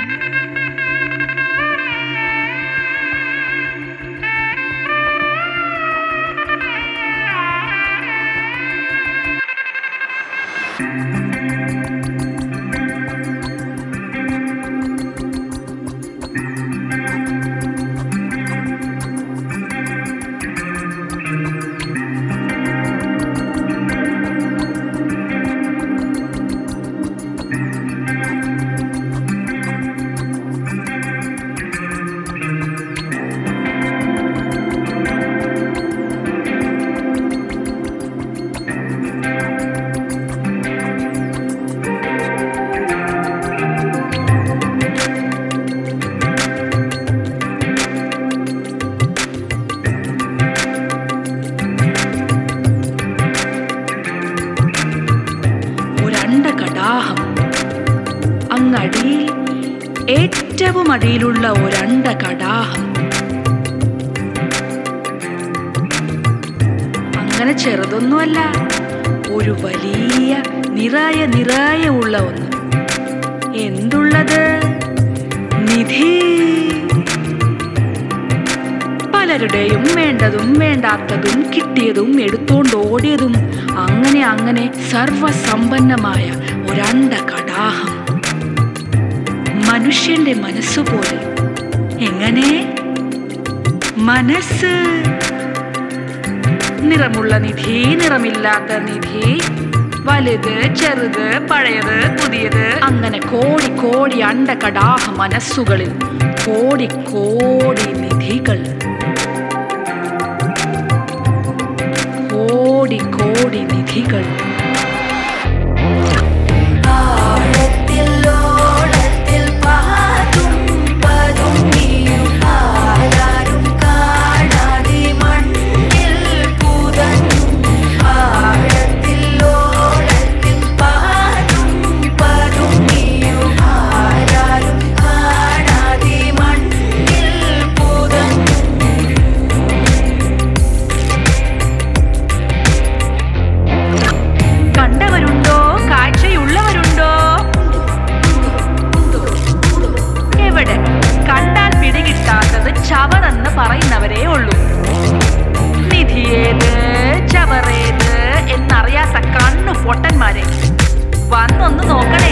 ഒരണ്ട കടാഹം അങ്ങടിയിൽ ഏറ്റവും അടിയിലുള്ള ഒരണ്ട കടാഹം അങ്ങനെ ചെറുതൊന്നുമല്ല ഒരു വലിയ നിറായ നിറായ ഉള്ള ഒന്ന് എന്തുള്ളത് നിധി പലരുടെയും വേണ്ടതും വേണ്ടാത്തതും കിട്ടിയതും എടുത്തോണ്ട് ഓടിയതും അങ്ങനെ അങ്ങനെ സർവസമ്പന്നമായ ഒരണ്ട കടാഹം മനുഷ്യന്റെ മനസ്സുപോലെ എങ്ങനെ മനസ്സ് നിറമുള്ള നിധി നിറമില്ലാത്ത നിധി വലുത് ചെറുത് പഴയത് പുതിയത് അങ്ങനെ കോടി കോടി അണ്ട കടാഹ മനസ്സുകളിൽ കോടി കോടി നിധികൾ കോടി കോടി നിധികൾ ആഴത്തിൽ ഓളത്തിൽ പാതും പതുങ്ങിയും ആരാരും കാണാതെ മണ്ണിൽ പുതഞ്ഞും ആഴത്തിൽ ഓളത്തിൽ പാതും പതുങ്ങിയും ആരാരും കാണാതെ മണ്ണിൽ പുതഞ്ഞും കണ്ടവരുണ്ടോ കാഴ്ചയുള്ളവരുണ്ടോ എവിടെ കണ്ടാൽ പിടികിട്ടാത്തത് ചവറെന്ന് പറയുന്നവരേ ഉള്ളൂ നിധിയേത് ചവറേത് എന്നറിയാത്ത കണ്ണു പൊട്ടന്മാരെ വന്നൊന്ന് നോക്കണം